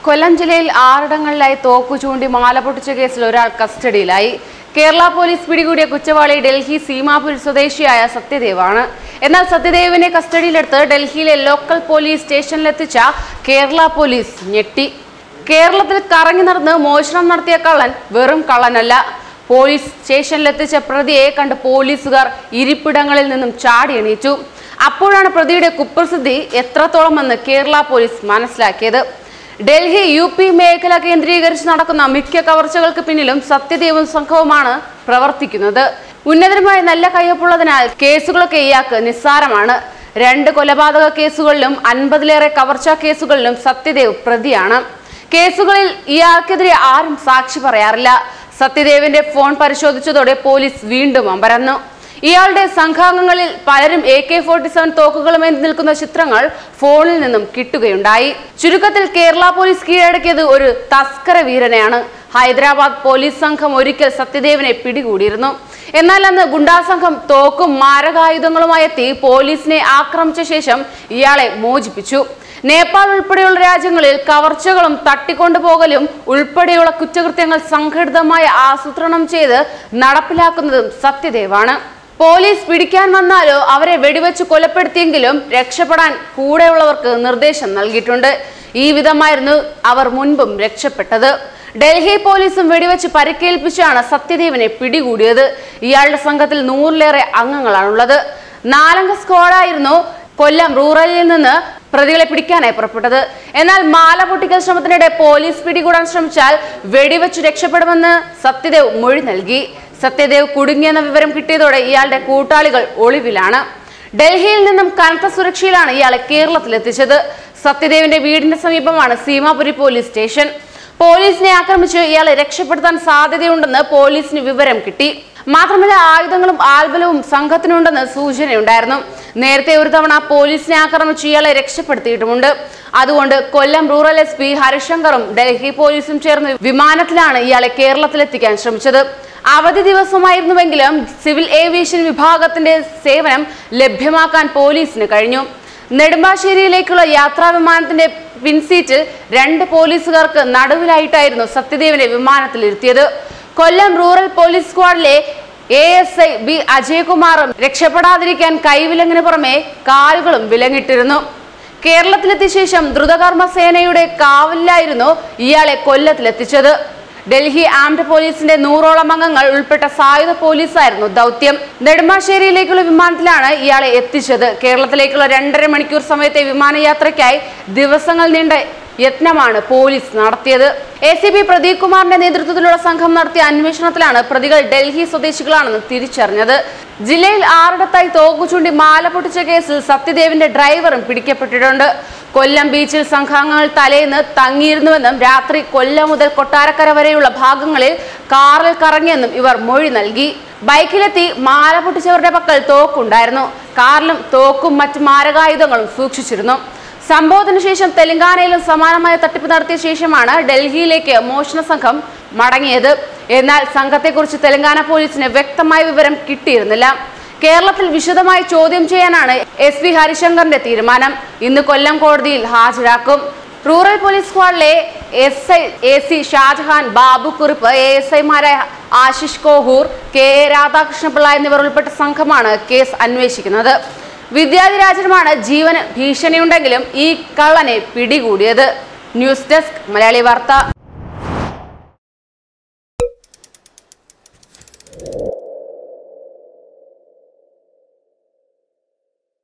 കൊല്ലം ജില്ലയിൽ ആറിടങ്ങളിലായി തോക്കു ചൂണ്ടി മാല പൊട്ടിച്ച കേസിൽ ഒരാൾ കസ്റ്റഡിയിലായി കേരള പോലീസ് പിടികൂടിയ കുറ്റവാളി ഡൽഹി സീമാപുർ സ്വദേശിയായ സത്യദേവാണ് എന്നാൽ സത്യദേവിനെ കസ്റ്റഡിയിലെടുത്ത് ഡൽഹിയിലെ ലോക്കൽ പോലീസ് സ്റ്റേഷനിലെത്തിച്ച കേരള പോലീസ് ഞെട്ടി കേരളത്തിൽ കറങ്ങി നടന്ന് മോഷണം നടത്തിയ കള്ളൻ വെറും കള്ളനല്ല പോലീസ് സ്റ്റേഷനിലെത്തിച്ച പ്രതിയെ കണ്ട് പോലീസുകാർ ഇരിപ്പിടങ്ങളിൽ നിന്നും ചാടി എണീറ്റു അപ്പോഴാണ് പ്രതിയുടെ കുപ്രസിദ്ധി എത്രത്തോളമെന്ന് കേരള പോലീസ് മനസ്സിലാക്കിയത് ഡൽഹി യു പി മേഖല കേന്ദ്രീകരിച്ച് നടക്കുന്ന മിക്ക കവർച്ചകൾക്ക് പിന്നിലും സത്യദേവും സംഘവുമാണ് പ്രവർത്തിക്കുന്നത് ഉന്നതരുമായ നല്ല കയ്യൊപ്പുള്ളതിനാൽ കേസുകളൊക്കെ ഇയാൾക്ക് നിസ്സാരമാണ് രണ്ട് കൊലപാതക കേസുകളിലും അൻപതിലേറെ കവർച്ചാ കേസുകളിലും സത്യദേവ് പ്രതിയാണ് കേസുകളിൽ ഇയാൾക്കെതിരെ ആരും സാക്ഷി പറയാറില്ല സത്യദേവിന്റെ ഫോൺ പരിശോധിച്ചതോടെ പോലീസ് വീണ്ടും അമ്പരന്നു ഇയാളുടെ സംഘാംഗങ്ങളിൽ പലരും എ കെ ഫോർട്ടി സെവൻ തോക്കുകളുമേന്തി നിൽക്കുന്ന ചിത്രങ്ങൾ ഫോണിൽ നിന്നും കിട്ടുകയുണ്ടായി ചുരുക്കത്തിൽ കേരള പോലീസ് കീഴടക്കിയത് ഒരു തസ്കര വീരനെയാണ് ഹൈദരാബാദ് പോലീസ് സംഘം ഒരിക്കൽ സത്യദേവിനെ പിടികൂടിയിരുന്നു എന്നാൽ അന്ന് ഗുണ്ടാ സംഘം തോക്കും മാരകായുധങ്ങളുമായി എത്തി പോലീസിനെ ആക്രമിച്ച ശേഷം ഇയാളെ മോചിപ്പിച്ചു നേപ്പാൾ ഉൾപ്പെടെയുള്ള രാജ്യങ്ങളിൽ കവർച്ചകളും തട്ടിക്കൊണ്ടുപോകലും ഉൾപ്പെടെയുള്ള കുറ്റകൃത്യങ്ങൾ സംഘടിതമായി ആസൂത്രണം ചെയ്ത് നടപ്പിലാക്കുന്നതും സത്യദേവാണ് പോലീസ് പിടിക്കാൻ വന്നാലോ അവരെ വെടിവെച്ച് കൊലപ്പെടുത്തിയെങ്കിലും രക്ഷപ്പെടാൻ കൂടെയുള്ളവർക്ക് നിർദ്ദേശം നൽകിയിട്ടുണ്ട് ഈ വിധമായിരുന്നു അവർ മുൻപും രക്ഷപ്പെട്ടത് ഡൽഹി പോലീസും വെടിവെച്ച് പരിക്കേൽപ്പിച്ചാണ് സത്യദേവിനെ പിടികൂടിയത് ഇയാളുടെ സംഘത്തിൽ നൂറിലേറെ അംഗങ്ങളാണുള്ളത് നാലംഗ സ്ക്വാഡായിരുന്നു കൊല്ലം റൂറലിൽ നിന്ന് പ്രതികളെ പിടിക്കാനായി പുറപ്പെട്ടത് എന്നാൽ മാല പൊട്ടിക്കൽ ശ്രമത്തിനിടെ പോലീസ് പിടികൂടാൻ ശ്രമിച്ചാൽ വെടിവെച്ച് രക്ഷപ്പെടുമെന്ന് സത്യദേവ് മൊഴി നൽകി സത്യദേവ് കുടുങ്ങിയെന്ന വിവരം കിട്ടിയതോടെ ഇയാളുടെ കൂട്ടാളികൾ ഒളിവിലാണ് ഡൽഹിയിൽ നിന്നും കനത്ത സുരക്ഷയിലാണ് ഇയാളെ കേരളത്തിൽ എത്തിച്ചത് സത്യദേവിന്റെ വീടിന്റെ സമീപമാണ് സീമാപുരി പോലീസ് സ്റ്റേഷൻ പോലീസിനെ ആക്രമിച്ച് ഇയാളെ രക്ഷപ്പെടുത്താൻ സാധ്യതയുണ്ടെന്ന് പോലീസിന് വിവരം കിട്ടി മാത്രമല്ല ആയുധങ്ങളും ആൽബലവും സംഘത്തിനുണ്ടെന്ന് സൂചനയുണ്ടായിരുന്നു നേരത്തെ ഒരു തവണ പോലീസിനെ ആക്രമിച്ച് ഇയാളെ രക്ഷപ്പെടുത്തിയിട്ടുമുണ്ട് അതുകൊണ്ട് കൊല്ലം റൂറൽ എസ് പി ഹരിശങ്കറും ഡൽഹി പോലീസും ചേർന്ന് വിമാനത്തിലാണ് ഇയാളെ കേരളത്തിലെത്തിക്കാൻ ശ്രമിച്ചത് അവധി ദിവസമായിരുന്നുവെങ്കിലും സിവിൽ ഏവിയേഷൻ വിഭാഗത്തിന്റെ സേവനം ലഭ്യമാക്കാൻ പോലീസിന് കഴിഞ്ഞു നെടുമ്പാശ്ശേരിയിലേക്കുള്ള യാത്രാ വിമാനത്തിന്റെ പിൻസീറ്റിൽ രണ്ട് പോലീസുകാർക്ക് നടുവിലായിട്ടായിരുന്നു സത്യദേവിനെ വിമാനത്തിലിരുത്തിയത് കൊല്ലം റൂറൽ പോലീസ് സ്ക്വാഡിലെ എ എസ് ഐ ബി അജയകുമാറും രക്ഷപ്പെടാതിരിക്കാൻ കൈവിലങ്ങിന് പുറമെ കാലുകളും വിലങ്ങിട്ടിരുന്നു കേരളത്തിലെത്തിയ ശേഷം ദ്രുതകർമ്മ സേനയുടെ കാവലിലായിരുന്നു ഇയാളെ കൊല്ലത്തിലെത്തിച്ചത് ഡൽഹി ആംഡ് പോലീസിന്റെ നൂറോളം അംഗങ്ങൾ ഉൾപ്പെട്ട സായുധ പോലീസായിരുന്നു ദൗത്യം നെടുമ്പാശ്ശേരിയിലേക്കുള്ള വിമാനത്തിലാണ് ഇയാളെ എത്തിച്ചത് കേരളത്തിലേക്കുള്ള രണ്ടര മണിക്കൂർ സമയത്തെ വിമാനയാത്രയ്ക്കായി ദിവസങ്ങൾ നീണ്ട യത്നമാണ് പോലീസ് നടത്തിയത് എ സി പി പ്രദീപ് കുമാറിന്റെ നേതൃത്വത്തിലുള്ള സംഘം നടത്തിയ അന്വേഷണത്തിലാണ് പ്രതികൾ ഡൽഹി സ്വദേശികളാണെന്ന് തിരിച്ചറിഞ്ഞത് ജില്ലയിൽ ആറിടത്തായി തോക്കു ചൂണ്ടി മാല പൊട്ടിച്ച കേസിൽ സത്യദേവിന്റെ ഡ്രൈവറും പിടിക്കപ്പെട്ടിട്ടുണ്ട് കൊല്ലം ബീച്ചിൽ സംഘാംഗങ്ങൾ തലേന്ന് തങ്ങിയിരുന്നുവെന്നും രാത്രി കൊല്ലം മുതൽ കൊട്ടാരക്കര വരെയുള്ള ഭാഗങ്ങളിൽ കാറിൽ കറങ്ങിയെന്നും ഇവർ മൊഴി നൽകി ബൈക്കിലെത്തി മാല പൊട്ടിച്ചവരുടെ പക്കൽ തോക്കുണ്ടായിരുന്നു കാറിലും തോക്കും മറ്റ് മാരകായുധങ്ങളും സൂക്ഷിച്ചിരുന്നു സംഭവത്തിന് ശേഷം തെലങ്കാനയിലും സമാനമായ തട്ടിപ്പ് നടത്തിയ ശേഷമാണ് ഡൽഹിയിലേക്ക് മോഷണ സംഘം മടങ്ങിയത് എന്നാൽ സംഘത്തെക്കുറിച്ച് തെലങ്കാന പോലീസിന് വ്യക്തമായ വിവരം കിട്ടിയിരുന്നില്ല കേരളത്തിൽ വിശദമായി ചോദ്യം ചെയ്യാനാണ് എസ് പി ഹരിശങ്കറിന്റെ തീരുമാനം ഇന്ന് കൊല്ലം കോടതിയിൽ ഹാജരാക്കും റൂറൽ പോലീസ് സ്ക്വാഡിലെ S I A C Shajahan Babu Kurup A S ഐമാരായ ആശിഷ് കോഹൂർ കെ എ രാധാകൃഷ്ണപിള്ള എന്നിവർ ഉൾപ്പെട്ട സംഘമാണ് കേസ് അന്വേഷിക്കുന്നത് വിദ്യാധിരാജനുമാണ് ജീവന് ഭീഷണിയുണ്ടെങ്കിലും ഈ കള്ളനെ പിടികൂടിയത് ന്യൂസ് ഡെസ്ക് മലയാളി വാർത്ത